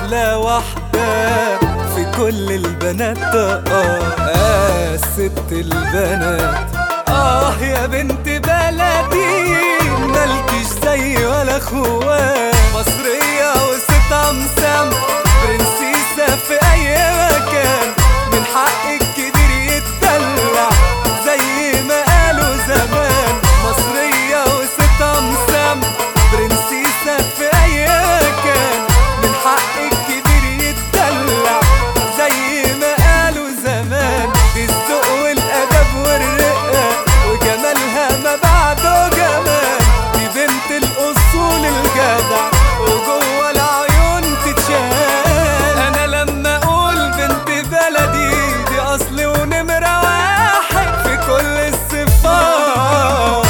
احلى واحدة في كل البنات اه آه ست البنات اه يا بنت بلدي مالكش زي ولا اخوات مصرية وست عمسام برنسيسة في اي مكان من حق الكبير يتدلع زي ما قالوا زمان مصرية وست عمسام برنسيسة في اي مكان من حق الكبير يتدلع زي ما قالوا زمان دي الذوق والادب والرقة وجمالها ما بعده جمال دي بنت الاصول الجدع وجوه العيون تتشال انا لما اقول بنت بلدي دي اصلي ونمرة واحد في كل الصفات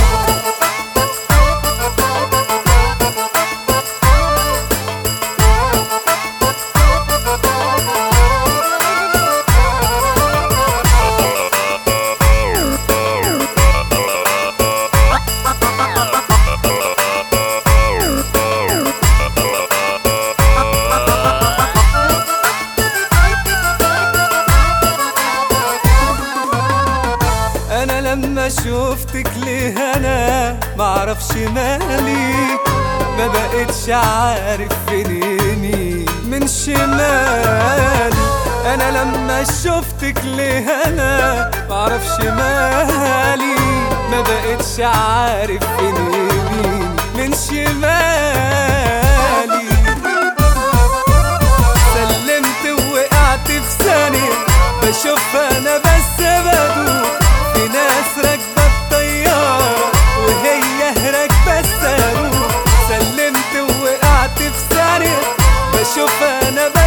انا لما شفتك ليه انا معرفش مالي ما بقتش عارف فين يمين من شمال انا لما شفتك ليه انا معرفش مالي ما بقتش عارف فين يمين من شمالي سلمت ووقعت في ثانية بشوف انا بس بدوق في ناس راكبة الطيارة وهي راكبة الصاروخ سلمت ووقعت في ثانية بشوف انا بس